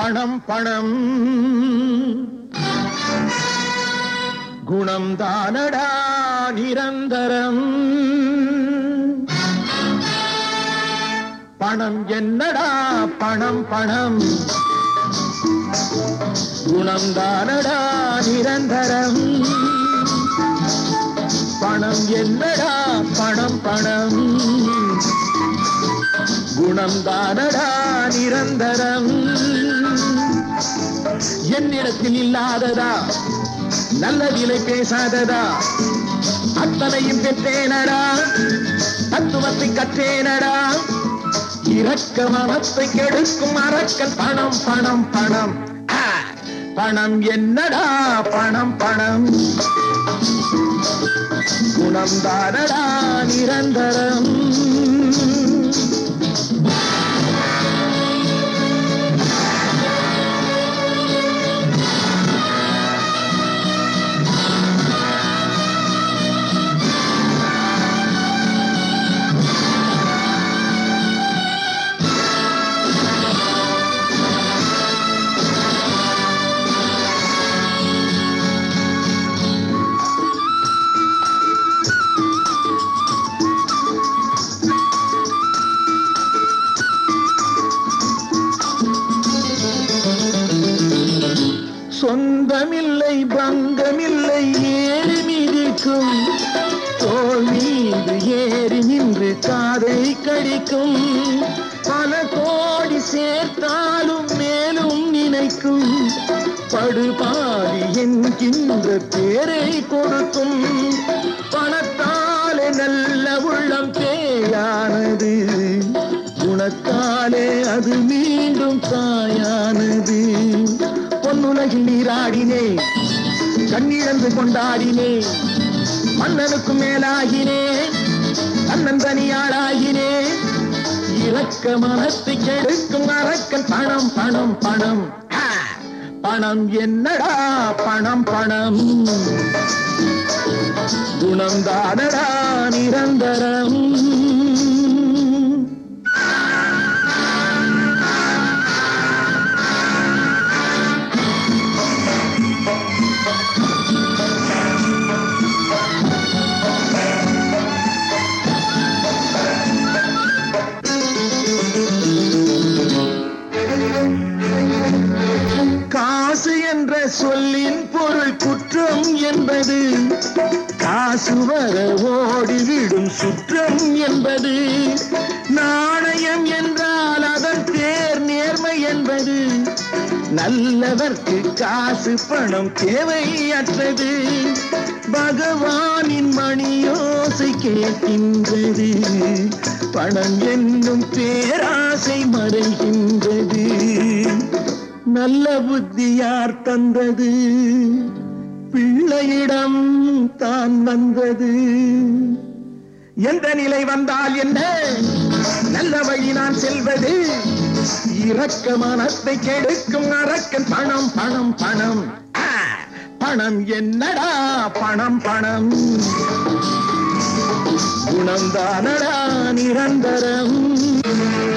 பணம் பணம் குணம் தானடா நிரந்தரம் பணம் என்னடா பணம் பணம் குணம் தானடா நிரந்தரம் பணம் என்னடா பணம் பணம் குணம் தானடா நிரந்தரம் என்னிடத்தில் இல்லாததா நல்ல விலை பேசாததா அத்தனையும் பெற்றேனடா தத்துவத்தை கற்றேனடா இரக்க மனத்தை கெடுக்கும் அரக்கன் பணம் பணம் பணம் ஆ, பணம் என்னடா பணம் பணம் குணம் தானடா நிரந்தரம் சொந்தமில்லை பங்கமில்லை ஏறி மிதிக்கும் தோல் மீது ஏறி நின்று காதை கடிக்கும் பல கோடி சேர்த்தாலும் மேலும் நினைக்கும் படுபாடி என்கின்ற பேரை கொடுக்கும் பணத்தாலே நல்ல உள்ளம் பேயானது குணத்தாலே அது மீண்டும் தாயானது பொன்னுலகில் நீராடினே கண்ணிழந்து கொண்டாடினே மன்னனுக்கு மேலாகினே அண்ணன் தனியாளாகினே இறக்க மனத்தை கெடுக்கும் அரக்கன் பணம் பணம் பணம் ஆ, பணம் என்னடா பணம் பணம் குணம் தானடா நிரந்தரம் காசு என்ற சொல்லின் பொருள் குற்றம் என்பது காசு வர ஓடிவிடும் சுற்றம் என்பது நாணயம் என்றால் அதன் பேர் நேர்மை என்பது நல்லவர்க்கு காசு பணம் தேவையற்றது பகவானின் மணியோசை கேட்கின்றது பணம் என்னும் பேராசை மறைகின்றது நல்ல புத்தி யார் தந்தது பிள்ளையிடம் தான் வந்தது எந்த நிலை வந்தால் என்ன நல்ல வழி நான் செல்வது இரக்க மனத்தை கெடுக்கும் அரக்கன் பணம் பணம் பணம் ஆ, பணம் என்னடா பணம் பணம் குணம் தானடா நிரந்தரம்